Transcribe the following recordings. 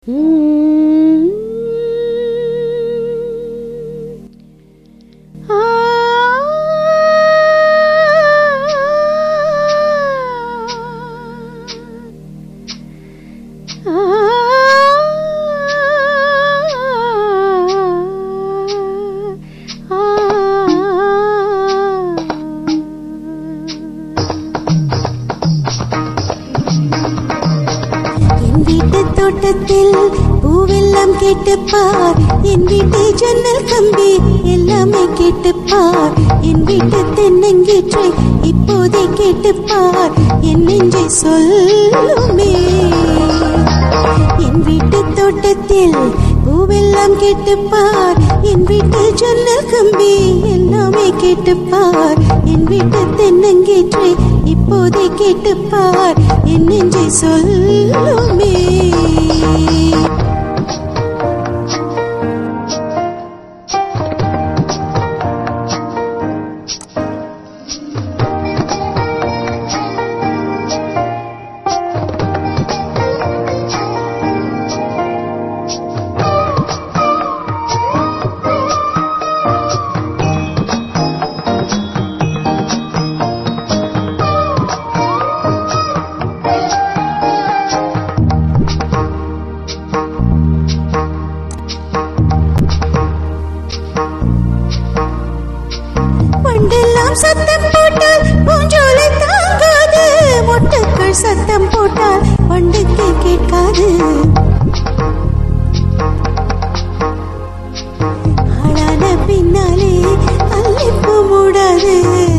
என் வீட்டு தோட்டத்தில் பூவெல்லாம் கேட்டுப்பார் என் வீட்டு ஜன்னல் கம்பி எல்லாமே கேட்டுப்பார் என் வீட்டு தென்னங்கீற்றை இப்போதே கேட்டுப்பார் என் நெஞ்சை சொல்லுமே என் வீட்டு தோட்டத்தில் பூவெல்லாம் கேட்டுப்பார் என் வீட்டு ஜன்னல் கம்பி எல்லாமே கேட்டுப்பார் என் வீட்டு தென்னங்கீற்றை இப்போதே கேட்டுப்பார் என் நெஞ்சை சொல்லுமே பண்டெல்லாம் சத்தம் போட்டால் பூஞ்சோலை தாங்காது மொட்டுக்கள் சத்தம் போட்டால் பண்டுக்கு கேட்காது ஆளான பின்னாலே அல்லிப்பு மூடாது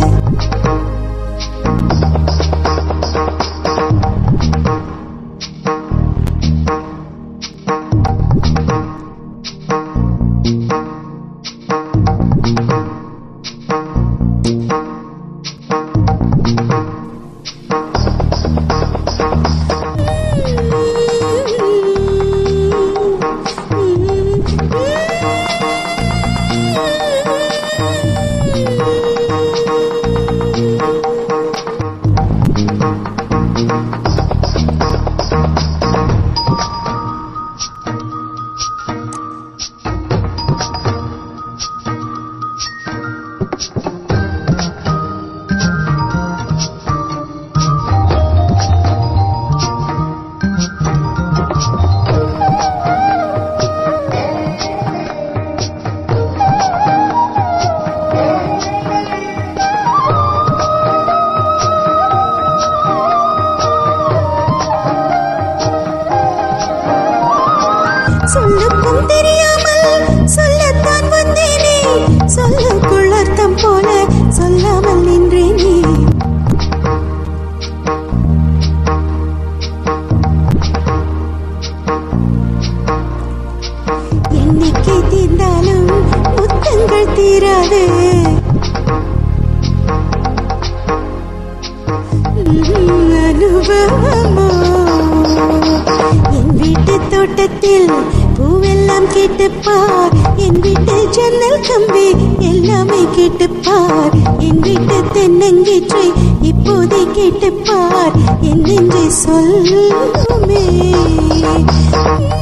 சொல்லுக்கும் தெரியாமல் சொல்லத்தான் வந்தேனே சொல்லுக்குள் அர்த்தம் போல சொல்லாமல் நின்றேனே எண்ணிக்கை தீர்ந்தாலும் முத்தங்கள் தீராது உம், அனுபவமோ என் வீட்டு தோட்டத்தில் பூவெல்லாம் கேட்டுப்பார் என் வீட்டு ஜன்னல் கம்பி எல்லாமே கேட்டுப்பார் என் வீட்டு தென்னங்கீற்றை இப்போதே கேட்டுப்பார் என் நெஞ்சை சொல்லுமே